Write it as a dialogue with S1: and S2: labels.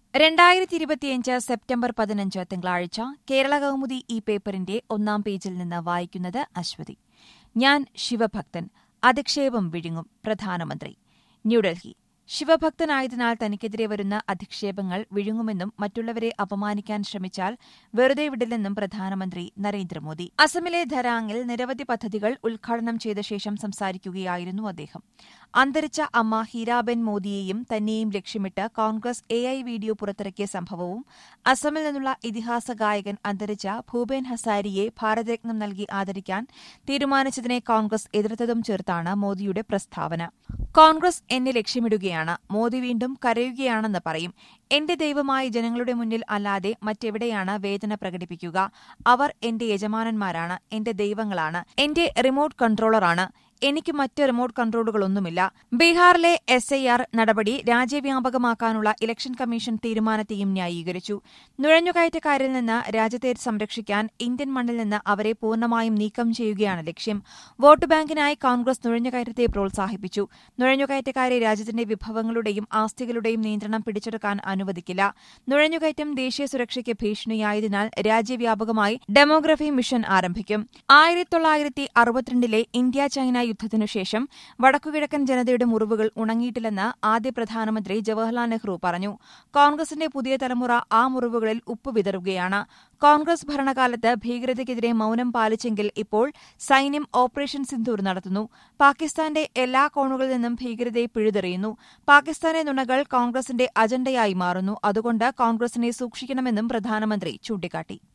S1: രണ്ടായിരത്തി ഇരുപത്തിയഞ്ച് സെപ്റ്റംബർ പതിനഞ്ച് തിങ്കളാഴ്ച കേരള കൗമുദി ഈ പേപ്പറിന്റെ ഒന്നാം പേജിൽ നിന്ന് വായിക്കുന്നത് അശ്വതി ഞാൻ ശിവഭക്തൻ അധിക്ഷേപം വിഴുങ്ങും പ്രധാനമന്ത്രി ന്യൂഡൽഹി ശിവഭക്തനായതിനാൽ തനിക്കെതിരെ വരുന്ന അധിക്ഷേപങ്ങൾ വിഴുങ്ങുമെന്നും മറ്റുള്ളവരെ അപമാനിക്കാൻ ശ്രമിച്ചാൽ വെറുതെ വിടില്ലെന്നും പ്രധാനമന്ത്രി നരേന്ദ്രമോദി അസമിലെ ധരാങ്ങിൽ നിരവധി പദ്ധതികൾ ഉദ്ഘാടനം ചെയ്ത ശേഷം സംസാരിക്കുകയായിരുന്നു അദ്ദേഹം അന്തരിച്ച അമ്മ ഹീരാബെൻ മോദിയെയും തന്നെയും ലക്ഷ്യമിട്ട് കോൺഗ്രസ് എ ഐ വീഡിയോ പുറത്തിറക്കിയ സംഭവവും അസമിൽ നിന്നുള്ള ഇതിഹാസ ഗായകൻ അന്തരിച്ച ഭൂപേൻ ഹസാരിയെ ഭാരതരത്നം നൽകി ആദരിക്കാൻ തീരുമാനിച്ചതിനെ കോൺഗ്രസ് എതിർത്തതും ചേർത്താണ് മോദിയുടെ പ്രസ്താവന കോൺഗ്രസ് എന്നെ ലക്ഷ്യമിടുകയാണ് മോദി വീണ്ടും കരയുകയാണെന്ന് പറയും എന്റെ ദൈവമായി ജനങ്ങളുടെ മുന്നിൽ അല്ലാതെ മറ്റെവിടെയാണ് വേദന പ്രകടിപ്പിക്കുക അവർ എന്റെ യജമാനന്മാരാണ് എന്റെ ദൈവങ്ങളാണ് എന്റെ റിമോട്ട് കൺട്രോളറാണ് എനിക്ക് മറ്റ് റിമോട്ട് കൺട്രോളുകളൊന്നുമില്ല ബീഹാറിലെ എസ് ഐ ആർ നടപടി രാജ്യവ്യാപകമാക്കാനുള്ള ഇലക്ഷൻ കമ്മീഷൻ തീരുമാനത്തെയും ന്യായീകരിച്ചു നുഴഞ്ഞുകയറ്റക്കാരിൽ നിന്ന് രാജ്യത്തെ സംരക്ഷിക്കാൻ ഇന്ത്യൻ മണ്ണിൽ നിന്ന് അവരെ പൂർണ്ണമായും നീക്കം ചെയ്യുകയാണ് ലക്ഷ്യം വോട്ട് ബാങ്കിനായി കോൺഗ്രസ് നുഴഞ്ഞുകയറ്റത്തെ പ്രോത്സാഹിപ്പിച്ചു നുഴഞ്ഞുകയറ്റക്കാരെ രാജ്യത്തിന്റെ വിഭവങ്ങളുടെയും ആസ്തികളുടെയും നിയന്ത്രണം പിടിച്ചെടുക്കാൻ അനുവദിക്കില്ല നുഴഞ്ഞുകയറ്റം ദേശീയ സുരക്ഷയ്ക്ക് ഭീഷണിയായതിനാൽ രാജ്യവ്യാപകമായി ഡെമോഗ്രഫി മിഷൻ ആരംഭിക്കും ആയിരത്തി തൊള്ളായിരത്തി അറുപത്തിരണ്ടിലെ ഇന്ത്യ ചൈന യുദ്ധത്തിനുശേഷം വടക്കുകിഴക്കൻ ജനതയുടെ മുറിവുകൾ ഉണങ്ങിയിട്ടില്ലെന്ന് ആദ്യ പ്രധാനമന്ത്രി ജവഹർലാൽ നെഹ്റു പറഞ്ഞു കോൺഗ്രസിന്റെ പുതിയ തലമുറ ആ മുറിവുകളിൽ ഉപ്പ് വിതറുകയാണ് കോൺഗ്രസ് ഭരണകാലത്ത് ഭീകരതയ്ക്കെതിരെ മൌനം പാലിച്ചെങ്കിൽ ഇപ്പോൾ സൈന്യം ഓപ്പറേഷൻ സിന്ദൂർ നടത്തുന്നു പാകിസ്ഥാന്റെ എല്ലാ കോണുകളിൽ നിന്നും ഭീകരതയെ പിഴുതെറിയുന്നു പാകിസ്ഥാന്റെ നുണകൾ കോൺഗ്രസിന്റെ അജണ്ടയായി മാറുന്നു അതുകൊണ്ട് കോൺഗ്രസിനെ സൂക്ഷിക്കണമെന്നും പ്രധാനമന്ത്രി ചൂണ്ടിക്കാട്ടി